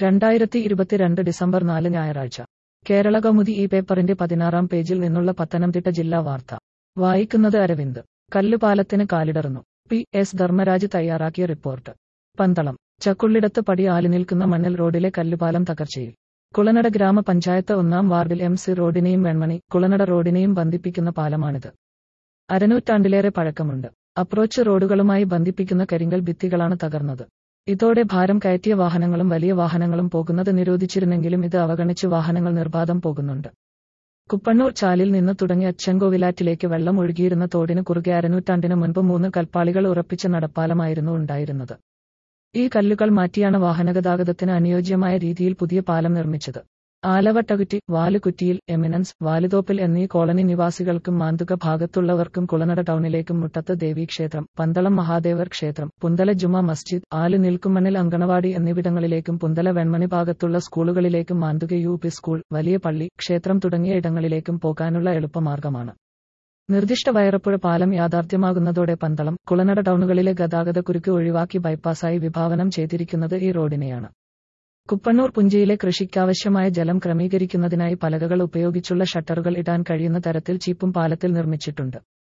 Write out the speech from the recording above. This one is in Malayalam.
രണ്ടായിരത്തി ഇരുപത്തിരണ്ട് ഡിസംബർ നാല് ഞായറാഴ്ച കേരള കൗമുദി ഈ പേപ്പറിന്റെ പതിനാറാം പേജിൽ നിന്നുള്ള പത്തനംതിട്ട ജില്ലാ വാർത്ത വായിക്കുന്നത് അരവിന്ദ് കല്ലുപാലത്തിന് കാലിടറുന്നു പി എസ് ധർമ്മരാജ് തയ്യാറാക്കിയ റിപ്പോർട്ട് പന്തളം ചക്കുള്ളിടത്ത് പടി ആലിനിൽക്കുന്ന മണ്ണൽ റോഡിലെ കല്ലുപാലം തകർച്ചയിൽ കുളനട ഗ്രാമപഞ്ചായത്ത് ഒന്നാം വാർഡിൽ എം സി റോഡിനെയും വെൺമണി കുളനട റോഡിനെയും ബന്ധിപ്പിക്കുന്ന പാലമാണിത് അരനൂറ്റാണ്ടിലേറെ പഴക്കമുണ്ട് അപ്രോച്ച് റോഡുകളുമായി ബന്ധിപ്പിക്കുന്ന കരിങ്കൽ ഭിത്തികളാണ് തകർന്നത് ഇതോടെ ഭാരം കയറ്റിയ വാഹനങ്ങളും വലിയ വാഹനങ്ങളും പോകുന്നത് നിരോധിച്ചിരുന്നെങ്കിലും ഇത് അവഗണിച്ച് വാഹനങ്ങൾ നിർബാധം പോകുന്നുണ്ട് കുപ്പണ്ണൂർ ചാലിൽ നിന്ന് തുടങ്ങി അച്ചൻകോവിലാറ്റിലേക്ക് വെള്ളം ഒഴുകിയിരുന്ന തോടിന് കുറുകെ അരനൂറ്റാണ്ടിന് മുൻപ് മൂന്ന് കൽപ്പാളികൾ ഉറപ്പിച്ച നടപ്പാലമായിരുന്നു ഉണ്ടായിരുന്നത് ഈ കല്ലുകൾ മാറ്റിയാണ് വാഹനഗതാഗതത്തിന് അനുയോജ്യമായ രീതിയിൽ പുതിയ പാലം നിർമ്മിച്ചത് ആലവട്ടകുറ്റി വാലുകുറ്റിയിൽ എമിനൻസ് വാലുതോപ്പിൽ എന്നീ കോളനി നിവാസികൾക്കും മാന്തുക ഭാഗത്തുള്ളവർക്കും കുളനട ടൗണിലേക്കും മുട്ടത്ത് ദേവീക്ഷേത്രം പന്തളം മഹാദേവർ ക്ഷേത്രം പുന്തല ജുമ മസ്ജിദ് ആല് നിൽക്കുമണ്ണിൽ അങ്കണവാടി എന്നിവിടങ്ങളിലേക്കും പുന്തല വെൺമണി ഭാഗത്തുള്ള സ്കൂളുകളിലേക്കും മാന്തുക യു പി സ്കൂൾ വലിയ പള്ളി ക്ഷേത്രം തുടങ്ങിയ ഇടങ്ങളിലേക്കും പോകാനുള്ള എളുപ്പമാർഗമാണ് നിർദ്ദിഷ്ട വയറപ്പുഴ പാലം യാഥാർത്ഥ്യമാകുന്നതോടെ പന്തളം കുളനട ടൗണുകളിലെ ഗതാഗത കുരുക്ക് ഒഴിവാക്കി ബൈപ്പാസായി വിഭാവനം ചെയ്തിരിക്കുന്നത് ഈ റോഡിനെയാണ് കുപ്പണ്ണൂർ പുഞ്ചയിലെ കൃഷിക്കാവശ്യമായ ജലം ക്രമീകരിക്കുന്നതിനായി പലകകൾ ഉപയോഗിച്ചുള്ള ഷട്ടറുകൾ ഇടാൻ കഴിയുന്ന തരത്തിൽ ചീപ്പും പാലത്തിൽ നിർമ്മിച്ചിട്ടുണ്ട്